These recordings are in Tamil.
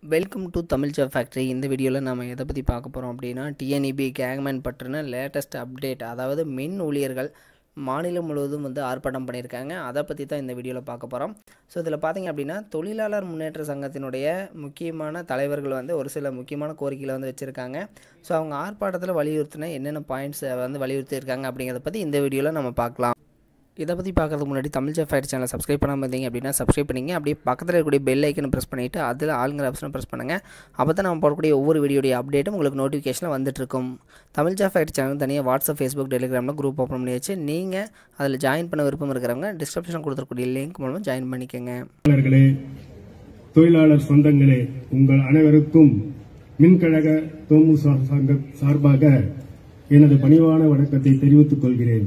welcome to Tamil job factory இந்த வீடியோவில் நம்ம எதை பற்றி பார்க்க போகிறோம் அப்படின்னா டிஎன்இபி கேங்மேன் பற்றின லேட்டஸ்ட் அப்டேட் அதாவது மின் ஊழியர்கள் மாநிலம் முழுவதும் வந்து ஆர்ப்பாட்டம் பண்ணியிருக்காங்க அதை பற்றி தான் இந்த வீடியோவில் பார்க்க போகிறோம் ஸோ இதில் பார்த்தீங்க அப்படின்னா தொழிலாளர் முன்னேற்ற சங்கத்தினுடைய முக்கியமான தலைவர்கள் வந்து ஒரு சில முக்கியமான கோரிக்கைகளை வந்து வச்சுருக்காங்க ஸோ அவங்க ஆர்ப்பாட்டத்தில் வலியுறுத்தின என்னென்ன பாயிண்ட்ஸ் வந்து வலியுறுத்தியிருக்காங்க அப்படிங்கிறத பற்றி இந்த வீடியோவில் நம்ம பார்க்கலாம் இதை பற்றி பார்க்கறதுக்கு முன்னாடி தமிழ் ஜெஃப் ஃபைட் சேனலை சப்ஸ்கிரைப் பண்ணாமல் இருந்தீங்க அப்படின்னா சப்ஸ்கிரைப் பண்ணிங்க அப்படியே பக்கத்தில் இருக்கக்கூடிய பெல் ஐக்கனை ப்ரெஸ் பண்ணிவிட்டு அதில் ஆளுங்கிற ஆப்ஷனை ப்ரெஸ் பண்ணுங்கள் அப்போ தான் நம்ம போடக்கூடிய ஒவ்வொரு வீடியோடைய அப்டேட்டும் உங்களுக்கு நோட்டிஃபிகேஷனில் வந்துட்டுருக்கும் தமிழ் ஜெஃப் ஃபைட் சேனல் தனியாக வாட்ஸ்அப் ஃபேஸ்புக் டெலிகிராமில் குரூப் ஓப்பன் பண்ணி வச்சு நீங்கள் அதில் ஜாயின் பண்ண விருப்பம் இருக்கிறவங்க டிஸ்கிரிப்ஷன் கொடுத்துருக்கூடிய லிங்க் மூலமாக ஜாயின் பண்ணிக்கோங்க தொழிலாளர்களே தொழிலாளர் சொந்தங்களே உங்கள் அனைவருக்கும் மின்கழக தோமு சா- சங்க சார்பாக எனது பணிவான வணக்கத்தை தெரிவித்துக் கொள்கிறேன்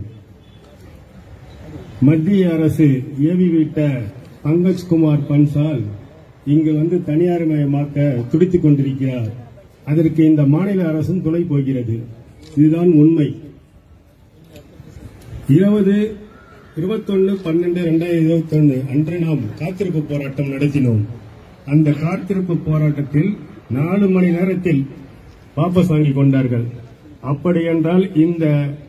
மத்திய அரசு ஏவிவிட்ட பங்கஜ்குமார் பன்சால் இங்கு வந்து தனியார்மயமாக்க துடித்துக் கொண்டிருக்கிறார் அதற்கு இந்த மாநில அரசும் துணை போகிறது இதுதான் உண்மை இருபது இருபத்தொன்னு பன்னெண்டு ரெண்டாயிரத்தி இருபத்தொன்னு அன்று நாம் காத்திருப்பு போராட்டம் நடத்தினோம் அந்த காத்திருப்பு போராட்டத்தில் நாலு மணி நேரத்தில் வாபஸ் வாங்கிக் கொண்டார்கள் அப்படியென்றால் இந்த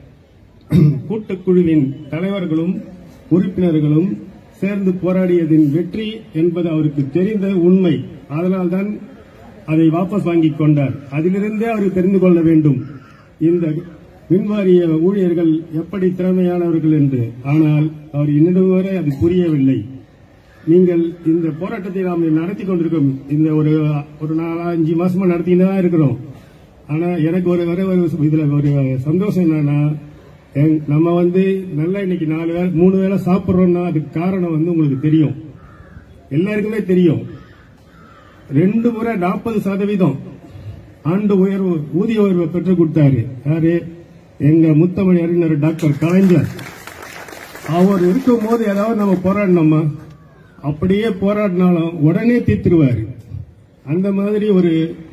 கூட்டுக்குழுவின் தலைவர்களும் உறுப்பினர்களும் சேர்ந்து போராடியதின் வெற்றி என்பது அவருக்கு தெரிந்த உண்மை அதனால்தான் அதை வாபஸ் வாங்கிக் கொண்டார் அதிலிருந்தே அவர் தெரிந்து கொள்ள வேண்டும் இந்த மின்வாரிய ஊழியர்கள் எப்படி திறமையானவர்கள் என்று ஆனால் அவர் இன்னும் வரை அது புரியவில்லை நீங்கள் இந்த போராட்டத்தை நாம் நடத்தி கொண்டிருக்கோம் இந்த ஒரு ஒரு நாலு அஞ்சு மாசமா நடத்திட்டு தான் இருக்கிறோம் ஆனா எனக்கு ஒரு வர ஒரு இதுல ஒரு சந்தோஷம் என்னன்னா எங்- நம்ம வந்து நல்லா இன்னைக்கு நாலு வேளை மூணு வேளை சாப்பிடுறோம்னா அதுக்கு காரணம் வந்து உங்களுக்கு தெரியும் எல்லாருக்குமே தெரியும் ரெண்டு முறை நாற்பது சதவீதம் ஆண்டு உயர்வு ஊதிய உயர்வை பெற்றுக் கொடுத்தாரு யாரு எங்க முத்தமிழ் அறிஞர் டாக்டர் கலைஞர் அவர் இருக்கும் போது ஏதாவது நம்ம போராடினோமா அப்படியே போராடினாலும் உடனே தீர்த்துருவாரு அந்த மாதிரி ஒரு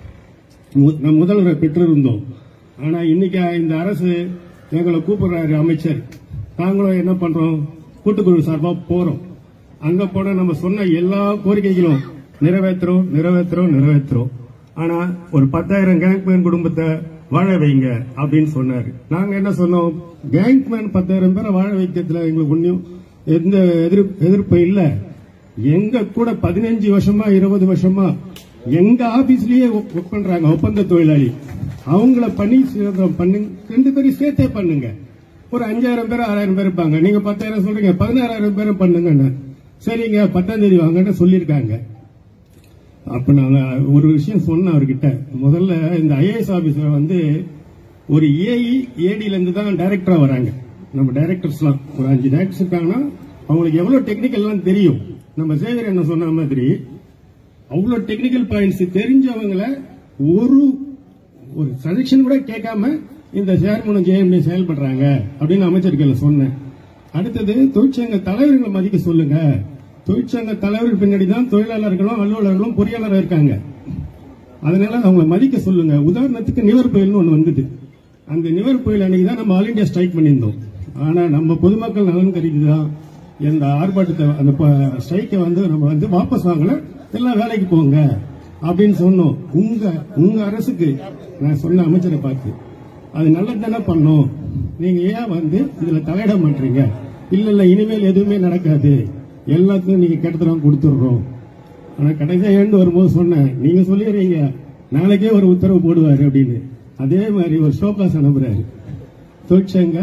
மு- நம் முதல்வரை பெற்றிருந்தோம் ஆனா இன்னைக்கு இந்த அரசு எங்களை கூப்பிடுறாரு அமைச்சர் நாங்களும் என்ன பண்றோம் கூட்டுக்குழு சார்பா போறோம் அங்க போன நம்ம சொன்ன எல்லா கோரிக்கைகளும் நிறைவேற்றுறோம் நிறைவேற்றுறோம் நிறைவேற்றுறோம் ஆனா ஒரு பத்தாயிரம் கேங்க்மேன் குடும்பத்தை வாழ வைங்க அப்படின்னு சொன்னாரு நாங்க என்ன சொன்னோம் கேங்க்மேன் பத்தாயிரம் பேரை வாழ வைக்கிறதுல எங்களுக்கு ஒன்றும் எந்த எதிர்ப்பு எதிர்ப்பு இல்ல எங்க கூட பதினஞ்சு வருஷமா இருபது வருஷமா எங்க ஆபீஸ்லயே ஒர்க் பண்றாங்க ஒப்பந்த தொழிலாளி அவங்கள பணி சுதந்திரம் பண்ணு ரெண்டு பேரும் சேர்த்தே பண்ணுங்க ஒரு அஞ்சாயிரம் பேர் ஆறாயிரம் பேர் இருப்பாங்க நீங்க பத்தாயிரம் சொல்றீங்க பதினாறாயிரம் பேரும் பண்ணுங்கன்னு சரிங்க பத்தாம் தேதி வாங்கன்னு சொல்லியிருக்காங்க அப்ப நாங்க ஒரு விஷயம் சொன்னேன் அவர்கிட்ட முதல்ல இந்த ஐஏஎஸ் ஆபீசர் வந்து ஒரு ஏஇ ஏடில இருந்து தான் டைரக்டரா வராங்க நம்ம டைரக்டர்ஸ்லாம் ஒரு அஞ்சு டைரக்டர்ஸ் இருக்காங்கன்னா அவங்களுக்கு எவ்வளவு டெக்னிக்கல்லாம் தெரியும் நம்ம சேகர் என்ன சொன்ன மாதிரி அவ்வளவு டெக்னிக்கல் பாயிண்ட்ஸ் தெரிஞ்சவங்கள ஒரு ஒரு சஜஷன் கூட கேட்காம இந்த சேர்மனும் ஜெயம்டி செயல்படுறாங்க அப்படின்னு அமைச்சர்கள் சொன்னேன் அடுத்தது தொழிற்சங்க தலைவர்களை மதிக்க சொல்லுங்க தொழிற்சங்க தலைவர் பின்னாடி தான் தொழிலாளர்களும் அலுவலர்களும் பொறியாளரும் இருக்காங்க அதனால அவங்களை மதிக்க சொல்லுங்க உதாரணத்துக்கு நிவர் புயல்னு ஒண்ணு வந்தது அந்த நிவர் புயல் அன்னைக்கு தான் நம்ம ஆல் இந்தியா ஸ்ட்ரைக் பண்ணியிருந்தோம் ஆனா நம்ம பொதுமக்கள் நலன் கருதி தான் இந்த ஆர்ப்பாட்டத்தை அந்த ஸ்ட்ரைக்கை வந்து நம்ம வந்து வாபஸ் வாங்கல எல்லாம் வேலைக்கு போங்க அப்படின்னு சொன்னோம் உங்க உங்க அரசுக்கு நான் சொன்ன அமைச்சரை பார்த்து அது நல்லது தானே பண்ணோம் நீங்க ஏன் வந்து இதுல தலையிட மாட்டீங்க இல்ல இல்ல இனிமேல் எதுவுமே நடக்காது எல்லாத்தையும் நீங்க கெட்டத்தனம் கொடுத்துடுறோம் ஆனா கடைசியா ஏண்டு வரும்போது சொன்னேன் நீங்க சொல்லிடுறீங்க நாளைக்கே ஒரு உத்தரவு போடுவாரு அப்படின்னு அதே மாதிரி ஒரு ஷோகாஸ் அனுப்புறாரு தொழிற்சங்க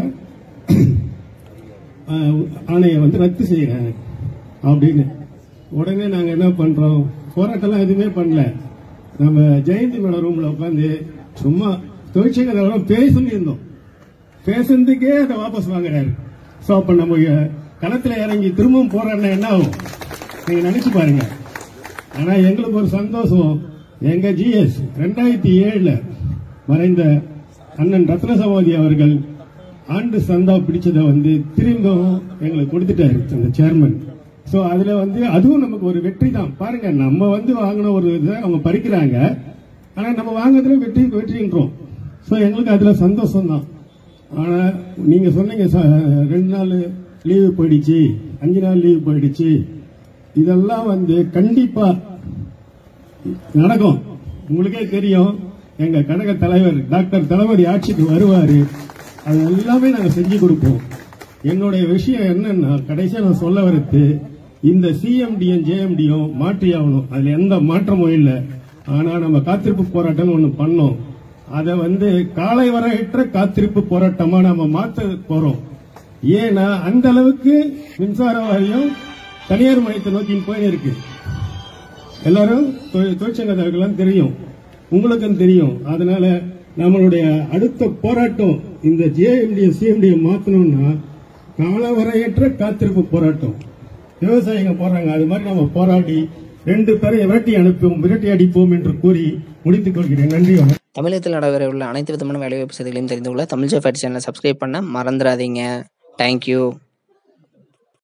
ஆஹ், ஆணையை வந்து ரத்து செய்யறேன் அப்படின்னு உடனே நாங்க என்ன பண்றோம் போராட்டம்லாம் எதுவுமே பண்ணல நம்ம ஜெயந்தி மேடம் ரூம்ல உட்காந்து சும்மா தொழிற்சங்க தலைவரும் பேச சொல்லியிருந்தோம் பேசுறதுக்கே அதை வாபஸ் வாங்குறாரு சோ அப்ப நம்ம களத்துல இறங்கி திரும்பவும் போராடினா என்ன ஆகும் நீங்க நினைச்சு பாருங்க ஆனா எங்களுக்கு ஒரு சந்தோஷம் எங்க ஜிஎஸ் ரெண்டாயிரத்தி ஏழுல மறைந்த அண்ணன் ரத்ன சமாதி அவர்கள் ஆண்டு சந்தா பிடிச்சதை வந்து திரும்பவும் எங்களுக்கு கொடுத்துட்டாரு அந்த சேர்மன் சோ அதுல வந்து அதுவும் நமக்கு ஒரு வெற்றி தான் பாருங்க நம்ம வந்து வாங்கின ஒரு இதை அவங்க பறிக்கிறாங்க ஆனா நம்ம வாங்குறதுல வெற்றி வெற்றின்றோம் சோ எங்களுக்கு அதுல சந்தோஷம் தான் ஆனா நீங்க சொன்னீங்க சார், ரெண்டு நாள் லீவு போயிடுச்சு அஞ்சு நாள் லீவு போயிடுச்சு இதெல்லாம் வந்து கண்டிப்பா நடக்கும் உங்களுக்கே தெரியும் எங்க கழக தலைவர் டாக்டர் தளபதி ஆட்சிக்கு வருவாரு அது எல்லாமே நாங்க செஞ்சு கொடுப்போம் என்னுடைய விஷயம் என்னன்னா கடைசியா நான் சொல்ல வரது இந்த சிஎம்டியும் ஜேஎம்டியும் மாற்றி ஆகணும் அதுல எந்த மாற்றமும் இல்லை ஆனா நம்ம காத்திருப்பு போராட்டம் ஒண்ணு பண்ணோம் அதை வந்து காலை வரையற்ற காத்திருப்பு போராட்டமா நம்ம மாத்த போறோம் ஏன்னா அந்த அளவுக்கு மின்சார வாரியம் தனியார் மையத்தை நோக்கி போயின்னு இருக்கு எல்லாரும் தொ- தொழிற்சங்கத்தாருக்கெல்லாம் தெரியும் உங்களுக்கும் தெரியும் அதனால நம்மளுடைய அடுத்த போராட்டம் இந்த ஜேஎம்டி சிஎம்டியை மாத்தணும்னா காலவரையற்ற காத்திருப்பு போராட்டம் விவசாயிங்க போறாங்க அது மாதிரி நம்ம போராடி ரெண்டு பேரை விரட்டி அனுப்புவோம் விரட்டி அடிப்போம் என்று கூறி முடித்துக் கொள்கிறேன் நன்றி வணக்கம் தமிழகத்தில் நடைபெற உள்ள அனைத்து விதமான வேலைவாய்ப்பு செய்திகளையும் தெரிந்து கொள்ள தமிழ் ஜெஃபேட் சேனலை சப்ஸ்கிரைப் பண்ண மறந்துடாதீங்க தேங்க்யூ